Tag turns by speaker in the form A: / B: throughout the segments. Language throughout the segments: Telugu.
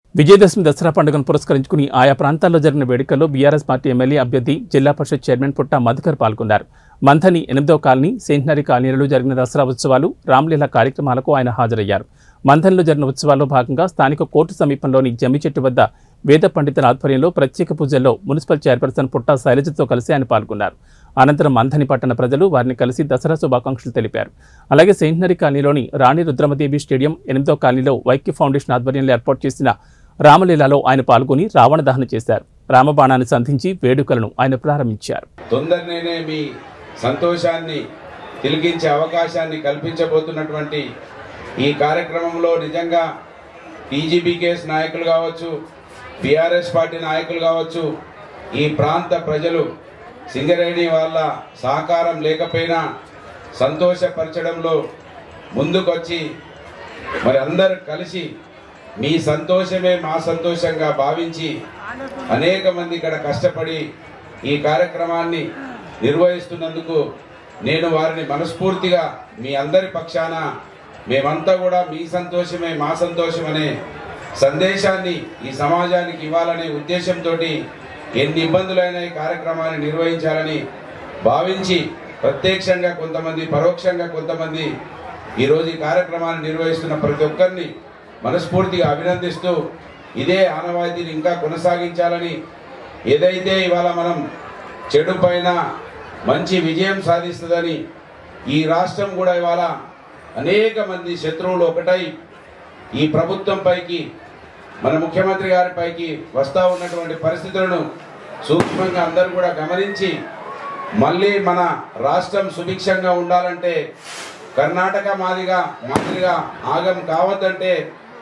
A: విజయదశమి దసరా పండుగను పురస్కరించుకుని ఆయా ప్రాంతాల్లో జరిగిన వేడుకల్లో బీఆర్ఎస్ పార్టీ ఎమ్మెల్యే అభ్యర్థి జిల్లా పరిషత్ చైర్మన్ పుట్ట మధుకర్ పాల్గొన్నారు మంథని ఎనిమిదవ కాలనీ సెంటనరీ కాలనీలలో జరిగిన దసరా ఉత్సవాలు రామ్లీలా కార్యక్రమాలకు ఆయన హాజరయ్యారు మంథన్లో జరిగిన ఉత్సవాల్లో భాగంగా స్థానిక కోర్టు సమీపంలోని జమ్మి చెట్టు వద్ద వేద పండితుల ఆధ్వర్యంలో ప్రత్యేక పూజల్లో మున్సిపల్ చైర్పర్సన్ పుట్ట శైలజతో కలిసి ఆయన పాల్గొన్నారు అనంతరం మంథని పట్టణ ప్రజలు వారిని కలిసి దసరా శుభాకాంక్షలు తెలిపారు అలాగే సెంటనరీ కాలనీలోని రాణి రుద్రమదేవి స్టేడియం ఎనిమిదో కాలనీలో వైక్య ఫౌండేషన్ ఆధ్వర్యంలో ఏర్పాటు చేసిన రామలీలలో ఆయన పాల్గొని రావణ దహన చేశారు రామబాణాన్ని సంధించి వేడుకలను ఆయన ప్రారంభించారు
B: తొందరనే మీ సంతోషాన్ని తిలిగించే అవకాశాన్ని కల్పించబోతున్నటువంటి ఈ కార్యక్రమంలో నిజంగా టీజీబీకేఎస్ నాయకులు కావచ్చు బీఆర్ఎస్ పార్టీ నాయకులు కావచ్చు ఈ ప్రాంత ప్రజలు సింగరేణి వాళ్ళ సహకారం లేకపోయినా సంతోషపరచడంలో ముందుకొచ్చి మరి అందరు కలిసి మీ సంతోషమే మా సంతోషంగా భావించి అనేక మంది ఇక్కడ కష్టపడి ఈ కార్యక్రమాన్ని నిర్వహిస్తున్నందుకు నేను వారిని మనస్ఫూర్తిగా మీ అందరి పక్షాన మేమంతా కూడా మీ సంతోషమే మా సంతోషం అనే సందేశాన్ని ఈ సమాజానికి ఇవ్వాలనే ఉద్దేశంతో ఎన్ని ఇబ్బందులైన ఈ కార్యక్రమాన్ని నిర్వహించాలని భావించి ప్రత్యక్షంగా కొంతమంది పరోక్షంగా కొంతమంది ఈరోజు ఈ కార్యక్రమాన్ని నిర్వహిస్తున్న ప్రతి ఒక్కరిని మనస్ఫూర్తిగా అభినందిస్తూ ఇదే ఆనవాయితీని ఇంకా కొనసాగించాలని ఏదైతే ఇవాళ మనం చెడు పైన మంచి విజయం సాధిస్తుందని ఈ రాష్ట్రం కూడా ఇవాళ అనేక మంది శత్రువులు ఒకటై ఈ ప్రభుత్వం పైకి మన ముఖ్యమంత్రి గారి పైకి వస్తూ ఉన్నటువంటి పరిస్థితులను సూక్ష్మంగా అందరూ కూడా గమనించి మళ్ళీ మన రాష్ట్రం సుభిక్షంగా ఉండాలంటే కర్ణాటక మాదిగా మాదిరిగా ఆగం కావద్దంటే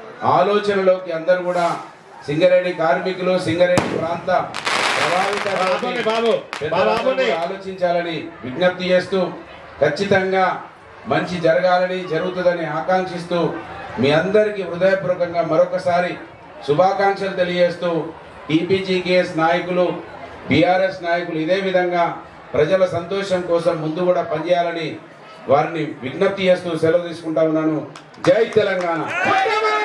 B: ఆలోచనలోకి అందరూ కూడా సింగరేణి కార్మికులు సింగరేణి ప్రాంత ప్రభావిత
C: బాబుని, బాబు,
B: పెద్దలందరూ
C: బాబుని.
B: కూడా ఆలోచించాలని విజ్ఞప్తి చేస్తూ ఖచ్చితంగా మంచి జరగాలని జరుగుతుందని ఆకాంక్షిస్తూ మీ అందరికీ హృదయపూర్వకంగా మరొకసారి శుభాకాంక్షలు తెలియజేస్తూ టీపీజీకేఎస్ నాయకులు బీఆర్ఎస్ నాయకులు ఇదే విధంగా ప్రజల సంతోషం కోసం ముందు కూడా పనిచేయాలని వారిని విజ్ఞప్తి చేస్తూ సెలవు తీసుకుంటా ఉన్నాను జై తెలంగాణ